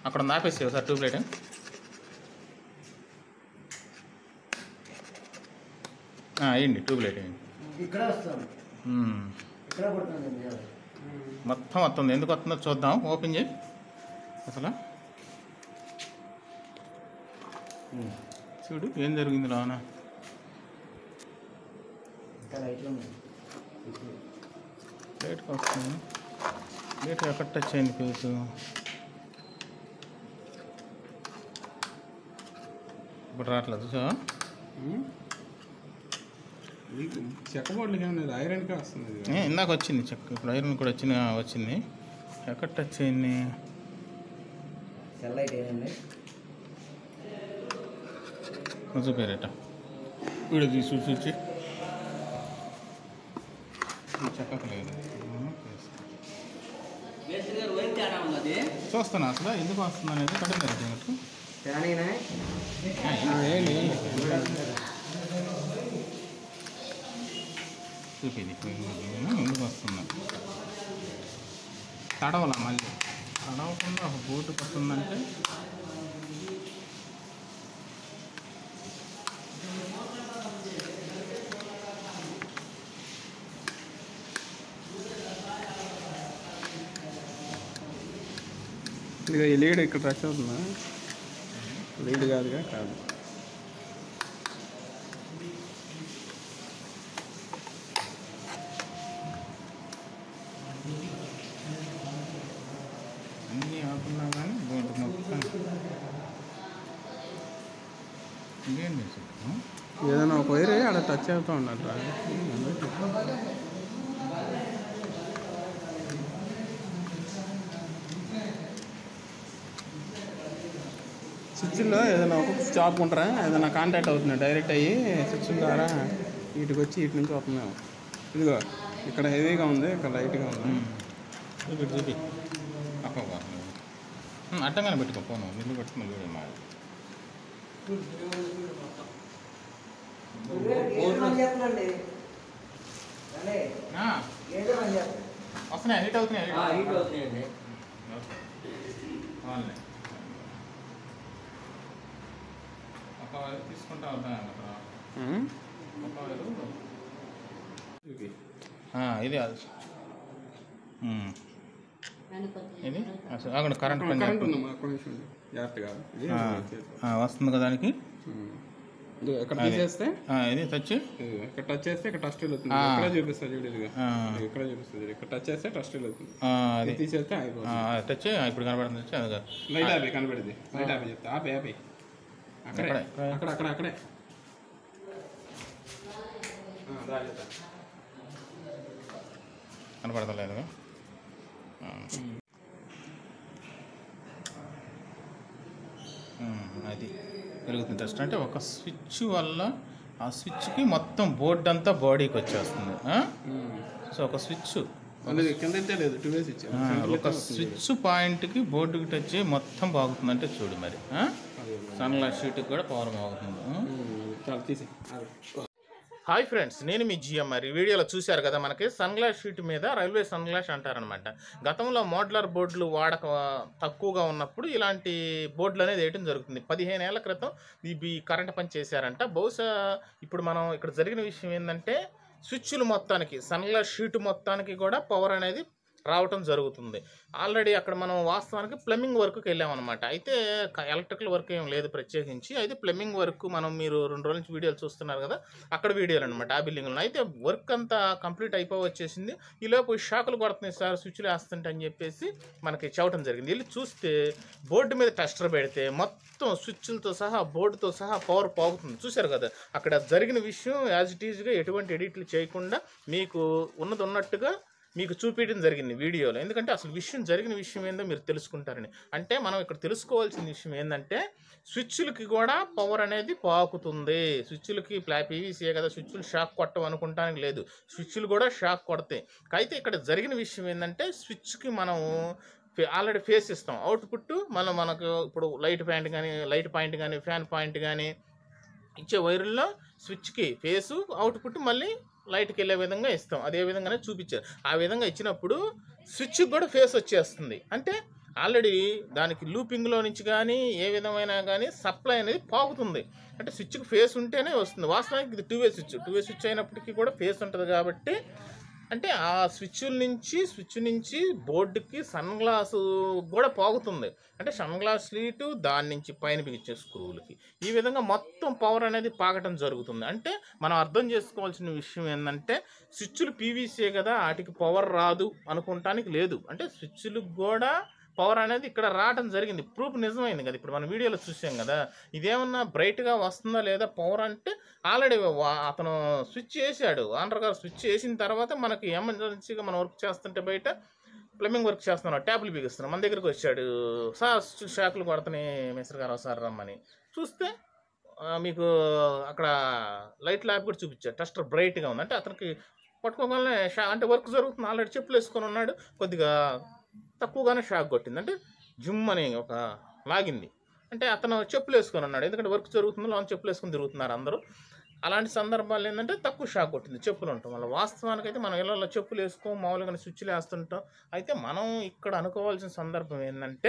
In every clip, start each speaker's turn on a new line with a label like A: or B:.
A: అక్కడ ఉంది ఆపేసి సార్ ట్యూబ్ లైట్ వేయండి ట్యూబ్ లైట్ వేయండి
B: ఇక్కడ వస్తుంది
A: మ్మ్.
B: ఇక్కడ పడుతుంది
A: మొత్తం వస్తుంది ఎందుకు వస్తుందో చూద్దాం ఓపెన్ చేయి అసలు చూడు ఏం జరిగింది లోన
B: ఇంకా లైట్లు ఉన్నాయి
A: లైట్కి వస్తుంది లైట్ ఎక్కడ టచ్ అయింది ఫేసు ఇప్పుడు రావట్లేదు చూసా
C: చెక్క బోర్డులకి ఏమన్నా ఐరన్కే వస్తుంది ఇది.
A: ఇందాక వచ్చింది చెక్ ఇప్పుడు ఐరన్ కూడా వచ్చింది ఆ, వచ్చింది ఎక్కడ టచ్ అయింది
B: సెల్ లైట్ ఏదండి
A: చూపారట వీడు తీసి చూసి చెక్కలేదు చూస్తాను అసలు ఎందుకు వస్తుంది అనేది కడిగి జరిగినట్టు
B: ఫ్యాన్ అయినా
C: ఏంటి ఏంటి
A: చూపింది ఎందుకు వస్తుంది తడవలా మళ్ళీ తడవకుండా ఒక బోటు పడుతుందంటే
C: ఇదిగో ఈ లీడ్ ఇక్కడ టచ్ అవుతుందా లీడ్ కాదుగా కాదు
A: అన్నీ ఆకున్నా కానీ బోటు మొత్తం ఇంకేం చేసాడు
C: ఏదైనా ఒక వైర్ అక్కడ టచ్ అవుతూ ఉండట స్విచ్లో ఏదైనా ఒక స్టాప్ ఉంటారా ఏదైనా కాంటాక్ట్ అవుతుంది డైరెక్ట్ అయ్యి స్విచ్ ద్వారా వీటికి వచ్చి వీటి నుంచి వస్తున్నాము ఇదిగో ఇక్కడ హెవీగా ఉంది ఇక్కడ లైట్గా ఉంది
A: చూపి చూపి అక్క అట్టంగానే పెట్టుకో ఫోను నిన్ను పెట్టుకుని చూడు మా
B: చెప్పండి
A: ఆ,
B: ఏదో అని చెప్పండి
A: వస్తున్నాయి హీట్ అవుతున్నాయి
B: హీట్ అవుతున్నాయండి
A: వాళ్ళే ఒక వైరు తీసుకుంటా వద్దాం అక్కడ
C: ఉమ్.
A: ఒక వైరు ఆ, ఇది అది ఉమ్. ఇది అసలు అక్కడ కరెంట్ పని
C: కరెంట్
A: చేస్తుంది.
C: ఉందమ్మా ఒక్క నిమిషం ఉండు. జాగ్రత్తగా ఇది
A: ఆ, ఆ, వస్తుంది కదా దానికి
C: ఉమ్. ఇదిగో ఇక్కడ
A: అదే.
C: తీసేస్తే
A: ఆ, ఇది తెచ్చి
C: ఇదిగో ఇక్కడ టచ్ చేస్తే ఇక్కడ టచ్ వెళ్తుంది
A: ఆ.
C: ఇక్కడ చూపిస్తుంది చూడు ఇదిగో
A: ఆ,
C: ఇదిగో ఇక్కడ చూపిస్తుంది ఇక్కడ టచ్ చేస్తే టచ్ వెళ్తుంది
A: ఆ, అది
C: ఇది తీసేస్తే
A: ఆ,
C: అయిపోతుంది
A: అది తెచ్చి ఇప్పుడు కనబడుతుంది తెచ్చి అది కాదు.
C: లైట్ ఆపి కనబడింది లైట్ ఆపి చెప్తా ఆపి ఆపి అక్కడే
A: ఎక్కడే?
C: అక్కడ అక్కడ అక్కడే ఆ, దా చెప్తా.
A: కనపడతలేదు ఆ. ఉమ్, అది పెరుగుతుంది టెస్ట్ అంటే ఒక స్విచ్ వల్ల ఆ స్విచ్కి మొత్తం బోర్డు అంతా బాడీకి వచ్చేస్తుంది ఆ?
C: ఉమ్.
A: సో ఒక స్విచ్
C: మళ్ళీ కింద అయితే లేదు టూ వేస్ ఇచ్చారు
A: ఆ,
C: Front లో
A: ఒక
C: అయితే వస్తుంది.
A: స్విచ్ పాయింట్కి బోర్డుకి టచ్ అయ్యి మొత్తం బాగుతుందంటే చూడు మరి
C: అదే.
A: సన్లైట్ షీట్కి కూడా పవర్ బాగుతుంది ఆ?
C: ఉమ్, చాలా తీసి
A: హాయ్ ఫ్రెండ్స్ నేను మీ జిఎం మరి వీడియోలో చూశారు కదా మనకి సన్ గ్లాస్ షీట్ మీద రైల్వే సన్ గ్లాస్ అంటారనమాట గతంలో మోడ్లర్ బోర్డులు వాడక తక్కువగా ఉన్నప్పుడు ఇలాంటి బోర్డులు అనేది వేయడం జరుగుతుంది పదిహేను ఏళ్ల క్రితం ఇవి కరెంట్ పని చేశారంట బహుశా ఇప్పుడు మనం ఇక్కడ జరిగిన విషయం ఏంటంటే స్విచ్లు మొత్తానికి సన్ గ్లాస్ షీట్ మొత్తానికి కూడా పవర్ అనేది రావటం జరుగుతుంది ఆల్రెడీ అక్కడ మనం వాస్తవానికి ప్లంబింగ్ వర్క్కి వెళ్ళామన్నమాట అయితే ఎలక్ట్రికల్ వర్క్ ఏం లేదు ప్రత్యేకించి అయితే ప్లంబింగ్ వర్క్ మనం మీరు రెండు రోజుల నుంచి వీడియోలు చూస్తున్నారు కదా అక్కడ వీడియోలు అనమాట ఆ బిల్డింగ్లో అయితే వర్క్ అంతా కంప్లీట్ అయిపోయి వచ్చేసింది ఈలోపు షాకులు కొడుతున్నాయి సార్ స్విచ్లు వేస్తుంటే అని చెప్పేసి మనకి చెప్పడం జరిగింది వెళ్ళి చూస్తే బోర్డు మీద టెస్టర్ పెడితే మొత్తం స్విచ్లతో సహా బోర్డుతో సహా పవర్ పోగుతుంది చూశారు కదా అక్కడ జరిగిన విషయం యాజ్ ఇట్ ఈజ్గా ఎటువంటి ఎడిట్లు చేయకుండా మీకు ఉన్నది ఉన్నట్టుగా మీకు చూపించడం జరిగింది వీడియోలో ఎందుకంటే అసలు విషయం జరిగిన విషయం ఏందో మీరు తెలుసుకుంటారని అంటే మనం ఇక్కడ తెలుసుకోవాల్సిన విషయం ఏంటంటే స్విచ్లకి కూడా పవర్ అనేది పాకుతుంది స్విచ్లకి ప్లా పీవీసీఏ కదా స్విచ్లు షాక్ కొట్టం అనుకుంటానికి లేదు స్విచ్లు కూడా షాక్ కొడతాయి అయితే ఇక్కడ జరిగిన విషయం ఏంటంటే స్విచ్కి మనం ఆల్రెడీ ఫేస్ ఇస్తాం అవుట్పుట్ మనం మనకు ఇప్పుడు లైట్ పాయింట్ కానీ లైట్ పాయింట్ కానీ ఫ్యాన్ పాయింట్ కానీ ఇచ్చే వైర్లో స్విచ్కి ఫేసు అవుట్పుట్ మళ్ళీ లైట్కి వెళ్ళే విధంగా ఇస్తాం అదే విధంగానే చూపించారు ఆ విధంగా ఇచ్చినప్పుడు స్విచ్కి కూడా ఫేస్ వచ్చేస్తుంది అంటే ఆల్రెడీ దానికి లూపింగ్లో నుంచి కానీ ఏ విధమైన కానీ సప్లై అనేది పాకుతుంది అంటే స్విచ్కి ఫేస్ ఉంటేనే వస్తుంది వాస్తవానికి ఇది two way switch two way switch అయినప్పటికీ కూడా ఫేస్ ఉంటుంది కాబట్టి అంటే ఆ స్విచ్ నుంచి స్విచ్ నుంచి బోర్డుకి సన్ గ్లాసు కూడా పోగుతుంది అంటే సన్ గ్లాస్ లీటు దాని నుంచి పైన బిగించే స్క్రూలకి ఈ విధంగా మొత్తం పవర్ అనేది పాకటం జరుగుతుంది అంటే మనం అర్థం చేసుకోవాల్సిన విషయం ఏంటంటే స్విచ్లు పీవీసీ కదా వాటికి పవర్ రాదు అనుకుంటానికి లేదు అంటే స్విచ్లకు కూడా పవర్ అనేది ఇక్కడ రావడం జరిగింది ప్రూఫ్ నిజమైంది కదా ఇప్పుడు మన వీడియోలో చూసాం కదా ఇదేమన్నా బ్రైట్గా వస్తుందా లేదా పవర్ అంటే ఆల్రెడీ అతను స్విచ్ చేశాడు ఆనర్ గారు స్విచ్ చేసిన తర్వాత మనకి ఎమర్జెన్సీగా మనం వర్క్ చేస్తుంటే బయట ప్లంబింగ్ వర్క్ చేస్తున్నాం ట్యాబ్లు బిగిస్తున్నాం మన దగ్గరికి వచ్చాడు సార్ స్విచ్ షాకులు కొడతానే మిస్టర్ గారు సార్ రమ్మని చూస్తే ఆ, మీకు అక్కడ లైట్ ల్యాబ్ కూడా చూపించాడు టస్టర్ బ్రైట్గా ఉంది అంటే అతనికి పట్టుకోగానే షా అంటే వర్క్ జరుగుతుంది ఆల్రెడీ చెప్పులు వేసుకొని ఉన్నాడు కొద్దిగా తక్కువగానే షాక్ కొట్టింది అంటే జిమ్ అని ఒక లాగింది అంటే అతను చెప్పులు వేసుకొని ఉన్నాడు ఎందుకంటే వర్క్ జరుగుతుంది లోన్ చెప్పులు వేసుకొని తిరుగుతున్నారు అందరూ అలాంటి సందర్భాలు ఏంటంటే తక్కువ షాక్ కొట్టింది చెప్పులు ఉంటాం వల్ల వాస్తవానికి అయితే మనం ఇళ్ళలో చెప్పులు వేసుకో మామూలుగా స్విచ్లు వేస్తుంటాం అయితే మనం ఇక్కడ అనుకోవాల్సిన సందర్భం ఏంటంటే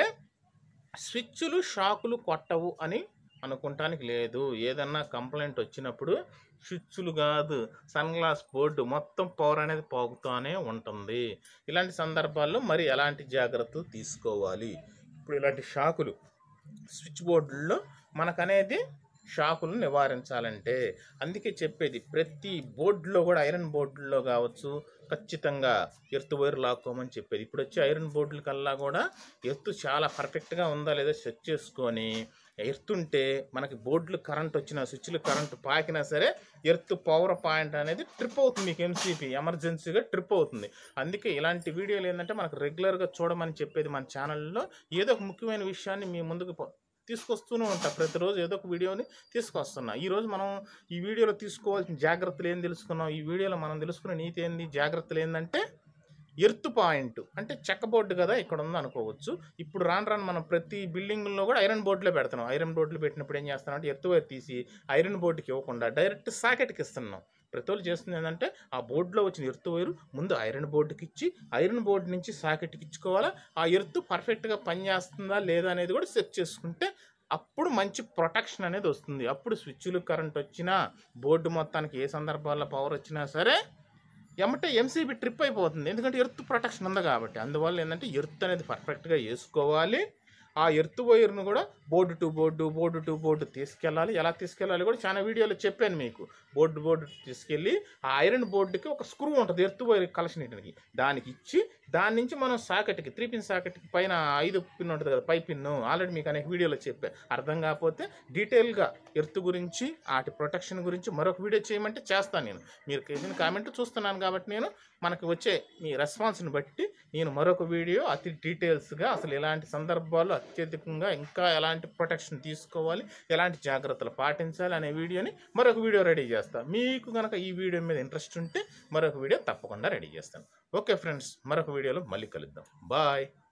A: స్విచ్లు షాకులు కొట్టవు అని అనుకుంటానికి లేదు ఏదన్నా కంప్లైంట్ వచ్చినప్పుడు స్విచ్లు కాదు సన్ గ్లాస్ బోర్డు మొత్తం పవర్ అనేది పోగుతూనే ఉంటుంది ఇలాంటి సందర్భాల్లో మరి ఎలాంటి జాగ్రత్తలు తీసుకోవాలి ఇప్పుడు ఇలాంటి షాకులు స్విచ్ బోర్డుల్లో మనకనేది షాకులు నివారించాలంటే అందుకే చెప్పేది ప్రతి బోర్డులో కూడా ఐరన్ బోర్డుల్లో కావచ్చు ఖచ్చితంగా ఎర్త్ వైర్ లాక్కోమని చెప్పేది ఇప్పుడు వచ్చే ఐరన్ బోర్డుల కల్లా కూడా ఎర్త్ చాలా పర్ఫెక్ట్గా ఉందా లేదా చెక్ చేసుకొని ఎర్త్ ఉంటే మనకి బోర్డులు కరెంట్ వచ్చినా స్విచ్లు కరెంట్ పాకినా సరే ఎర్త్ పవర్ పాయింట్ అనేది ట్రిప్ అవుతుంది మీకు ఎంసీపీ ఎమర్జెన్సీగా ట్రిప్ అవుతుంది అందుకే ఇలాంటి వీడియోలు ఏంటంటే మనకు రెగ్యులర్గా చూడమని చెప్పేది మన ఛానల్లో ఏదో ఒక ముఖ్యమైన విషయాన్ని మీ ముందుకు ప- తీసుకొస్తూనే ఉంటా ప్రతిరోజు ఏదో ఒక వీడియోని తీసుకొస్తున్నా ఈరోజు మనం ఈ వీడియోలో తీసుకోవాల్సిన జాగ్రత్తలు ఏం తెలుసుకున్నాం ఈ వీడియోలో మనం తెలుసుకున్న నీతి ఏంది జాగ్రత్తలు ఏంటంటే ఎర్త్ పాయింట్ అంటే చెక్క బోర్డు కదా ఇక్కడ ఉంది అనుకోవచ్చు ఇప్పుడు రాను రాను మనం ప్రతి బిల్డింగ్లో కూడా ఐరన్ బోర్డులో పెడుతున్నాం ఐరన్ బోర్డులు పెట్టినప్పుడు ఏం చేస్తున్నాం అంటే ఎర్త్ వైర్ తీసి ఐరన్ బోర్డుకి ఇవ్వకుండా డైరెక్ట్ సాకెట్కి ఇస్తున్నాం ప్రతి ఒళ్ళు చేస్తుంది ఏంటంటే ఆ బోర్డులో వచ్చిన ఎర్త్ వైరు ముందు ఐరన్ బోర్డుకి ఇచ్చి ఐరన్ బోర్డు నుంచి సాకెట్కి ఇచ్చుకోవాలా ఆ ఎర్త్ పర్ఫెక్ట్గా పనిచేస్తుందా లేదా అనేది కూడా చెక్ చేసుకుంటే అప్పుడు మంచి ప్రొటెక్షన్ అనేది వస్తుంది అప్పుడు స్విచ్లు కరెంట్ వచ్చినా బోర్డు మొత్తానికి ఏ సందర్భాల్లో పవర్ వచ్చినా సరే ఎమ్మటే ఎంసీబీ ట్రిప్ అయిపోతుంది ఎందుకంటే ఎర్త్ ప్రొటెక్షన్ ఉంది కాబట్టి అందువల్ల ఏంటంటే ఎర్త్ అనేది పర్ఫెక్ట్గా వేసుకోవాలి ఆ ఎర్త్ వైర్ను కూడా board to board board to board తీసుకెళ్ళాలి ఎలా తీసుకెళ్ళాలి కూడా చాలా వీడియోలో చెప్పాను మీకు బోర్డు బోర్డు తీసుకెళ్ళి ఆ ఐరన్ బోర్డుకి ఒక స్క్రూ ఉంటుంది ఎర్త్ వైర్ కలెక్షన్ ఇయడానికి దానికి ఇచ్చి దాని నుంచి మనం సాకెట్కి త్రీ పిన్ సాకెట్కి పైన ఐదు పిన్ ఉంటుంది కదా పై పిన్ ఆల్రెడీ మీకు అనేక వీడియోలో చెప్పా అర్థం కాకపోతే డీటెయిల్గా ఎర్త్ గురించి వాటి ప్రొటెక్షన్ గురించి మరొక వీడియో చేయమంటే చేస్తాను నేను మీరు చేసిన కామెంట్ చూస్తున్నాను కాబట్టి నేను మనకు వచ్చే మీ రెస్పాన్స్ని బట్టి నేను మరొక వీడియో అతి డీటెయిల్స్గా అసలు ఎలాంటి సందర్భాల్లో అత్యధికంగా ఇంకా ఎలాంటి ప్రొటెక్షన్ తీసుకోవాలి ఎలాంటి జాగ్రత్తలు పాటించాలి అనే వీడియోని మరొక వీడియో రెడీ చేస్తాను మీకు కనుక ఈ వీడియో మీద ఇంట్రెస్ట్ ఉంటే మరొక వీడియో తప్పకుండా రెడీ చేస్తాను ఓకే ఫ్రెండ్స్ మరొక వీడియోలో మళ్ళీ కలుద్దాం బాయ్